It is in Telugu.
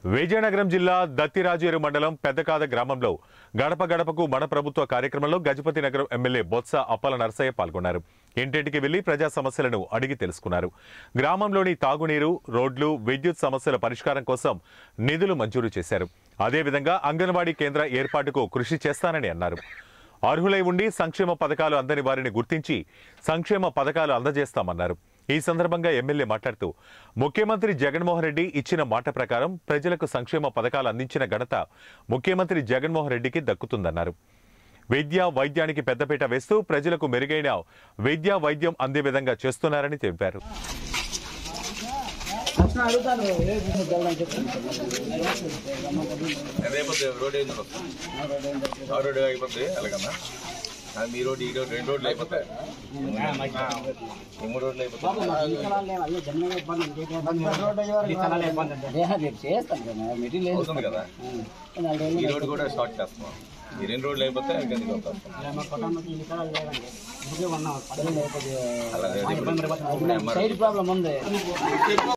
విజయనగరం జిల్లా దత్తిరాజేరు మండలం పెద్దకాద గ్రామంలో గడప గడపకు మన ప్రభుత్వ కార్యక్రమంలో గజపతి నగరం ఎమ్మెల్యే బొత్స అప్పల నరసయ్య పాల్గొన్నారు ఇంటింటికి వెళ్లి ప్రజా సమస్యలను అడిగి తెలుసుకున్నారు గ్రామంలోని తాగునీరు రోడ్లు విద్యుత్ సమస్యల పరిష్కారం కోసం నిధులు మంజూరు చేశారు అదేవిధంగా అంగన్వాడీ కేంద్ర ఏర్పాటుకు కృషి చేస్తానని అన్నారు అర్హులై ఉండి సంక్షేమ పథకాలు అందని వారిని గుర్తించి సంక్షేమ పథకాలు అందజేస్తామన్నారు ఈ సందర్భంగా ఎమ్మెల్యే మాట్లాడుతూ ముఖ్యమంత్రి జగన్మోహన్ రెడ్డి ఇచ్చిన మాట ప్రకారం ప్రజలకు సంక్షేమ పథకాలు అందించిన ఘనత ముఖ్యమంత్రి జగన్మోహన్ రెడ్డికి దక్కుతుందన్నారు విద్య వైద్యానికి పెద్దపీట వేస్తూ ప్రజలకు మెరుగైన విద్యా వైద్యం అందే విధంగా చేస్తున్నారని తెలిపారు రేపొద్దు రోడ్ ఏంది ఆ రోడ్ అయిపోతుంది అలాగన్నా అది మీ రోడ్ ఈ రోడ్ రెండు రోడ్లు అయిపోతాయి ఈ మూడు రోడ్లు అయిపోతాయి అవుతుంది కదా ఈ రోడ్ కూడా స్టార్ట్ చేస్తున్నాం ఈ రెండు రోడ్లు అయిపోతే కిందకి వస్తాం అలాగే సైడ్ ప్రాబ్లం ఉంది